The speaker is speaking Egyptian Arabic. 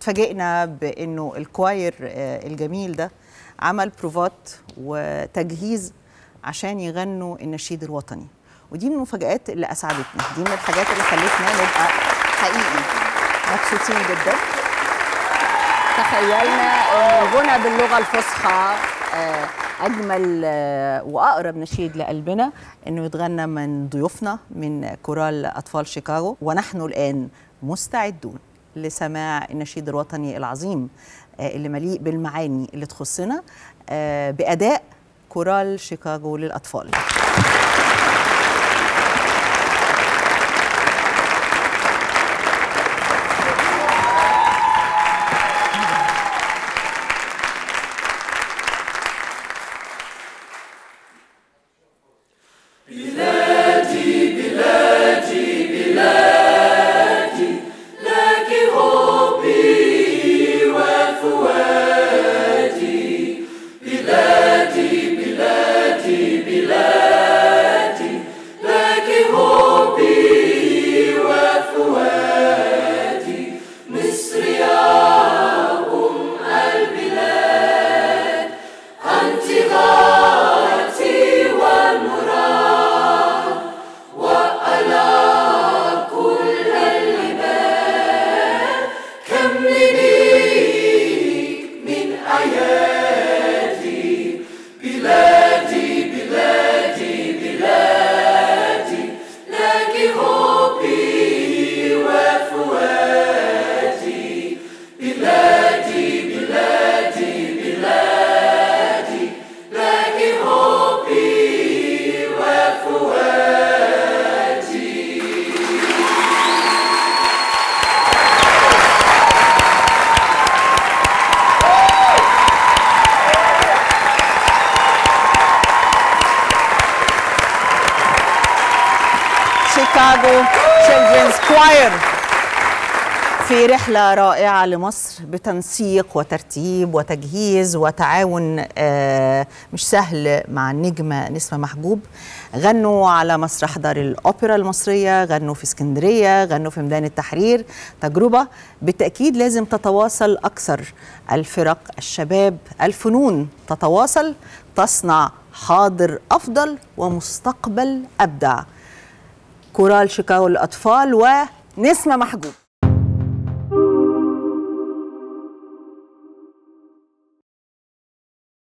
اتفاجئنا بانه الكواير آه، الجميل ده عمل بروفات وتجهيز عشان يغنوا النشيد الوطني ودي من المفاجآت اللي اسعدتنا دي من الحاجات اللي خلتنا نبقى حقيقي مبسوطين جدا تخيلنا ان الغنى باللغه الفصحى آه، اجمل آه، واقرب نشيد لقلبنا انه يتغنى من ضيوفنا من كورال اطفال شيكاغو ونحن الان مستعدون لسماع النشيد الوطني العظيم آه، اللي مليء بالمعاني اللي تخصنا آه، باداء كورال شيكاغو للاطفال شيكاغو تشيلدرنز كواير في رحلة رائعة لمصر بتنسيق وترتيب وتجهيز وتعاون آه، مش سهل مع النجمة نسمة محجوب غنوا على مسرح دار الأوبرا المصرية غنوا في اسكندرية غنوا في ميدان التحرير تجربة بالتأكيد لازم تتواصل أكثر الفرق الشباب الفنون تتواصل تصنع حاضر أفضل ومستقبل أبدع كورال شيكاغو للأطفال ونسمة محجوب